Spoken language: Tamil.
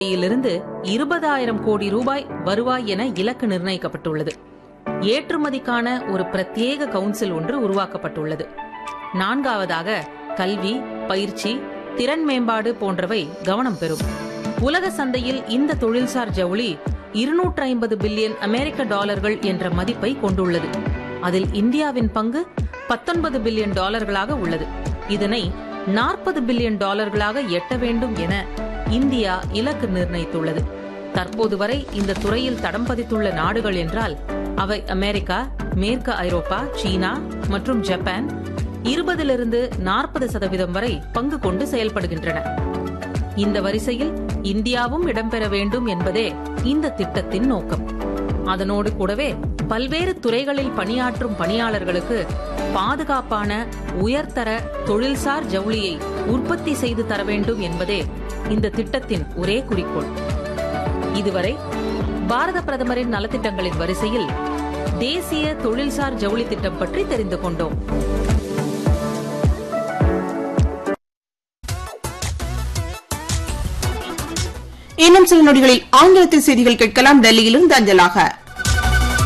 இருந்து இருபதாயிரம் கோடி ரூபாய் வருவாய் என இலக்கு நிர்ணயிக்கப்பட்டுள்ளது ஏற்றுமதிக்கான ஒரு பிரத்யேக கவுன்சில் ஒன்று உருவாக்கப்பட்டுள்ளது நான்காவதாக கல்வி பயிற்சி திறன் மேம்பாடு போன்றவை கவனம் பெறும் உலக சந்தையில் இந்த தொழில்சார் ஜவுளி இருநூற்று ஐம்பது பில்லியன் அமெரிக்க டாலர்கள் என்ற மதிப்பை கொண்டுள்ளது அதில் இந்தியாவின் பங்கு பத்தொன்பது பில்லியன் டாலர்களாக உள்ளது இதனை நாற்பது பில்லியன் டாலர்களாக எட்ட வேண்டும் என இந்தியா இலக்கு நிர்ணயித்துள்ளது தற்போது வரை இந்த துறையில் தடம் பதித்துள்ள நாடுகள் என்றால் அவை அமெரிக்கா மேற்கு ஐரோப்பா சீனா மற்றும் ஜப்பான் இருபதிலிருந்து நாற்பது சதவீதம் வரை பங்கு கொண்டு செயல்படுகின்றன இந்த வரிசையில் இந்தியாவும் இடம்பெற வேண்டும் என்பதே இந்த திட்டத்தின் நோக்கம் அதனோடு கூடவே பல்வேறு துறைகளில் பணியாற்றும் பணியாளர்களுக்கு பாதுகாப்பான உயர்தர தொழில்சார் ஜவுளியை உற்பத்தி செய்து தர வேண்டும் என்பதே இந்த திட்டத்தின் ஒரே குறிக்கோள் இதுவரை பாரத பிரதமரின் நலத்திட்டங்களின் வரிசையில் தேசிய தொழில்சார் ஜவுளி திட்டம் பற்றி தெரிந்து கொண்டோம் இன்னும் சில நொடிகளில் ஆங்கிலத்தில் செய்திகள் கேட்கலாம் டெல்லியிலிருந்து அஞ்சலாக